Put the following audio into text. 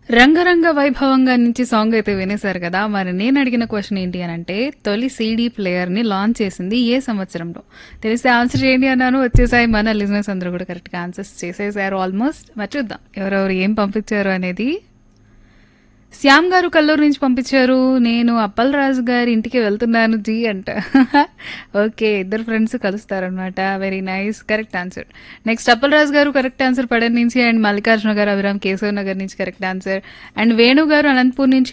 రంగరంగ వైభవంగా నుంచి సాంగ్ అయితే వినేశారు కదా మరి నేను అడిగిన క్వశ్చన్ ఏంటి అని అంటే తొలి సీడీ ప్లేయర్ ని లాంచ్ చేసింది ఏ సంవత్సరంలో తెలిస్తే ఆన్సర్ చేయండి అన్నాను వచ్చేసాయి మన లిజినెస్ అందరూ కూడా కరెక్ట్ గా ఆన్సర్స్ చేసేసారు ఆల్మోస్ట్ మరి చూద్దాం ఎవరెవరు ఏం పంపించారు అనేది శ్యామ్ గారు కల్లూరు నుంచి పంపించారు నేను అప్పల్ రాజు గారి ఇంటికి వెళ్తున్నాను జీ అంట ఓకే ఇద్దరు ఫ్రెండ్స్ కలుస్తారనమాట very nice correct answer next Appal Raju గారు కరెక్ట్ ఆన్సర్ పడన్ నుంచి అండ్ మల్లికార్జున గారు అభిరామ్ కేశవ్ నగర్ నుంచి కరెక్ట్ ఆన్సర్ అండ్ వేణు గారు అనంతపూర్ నుంచి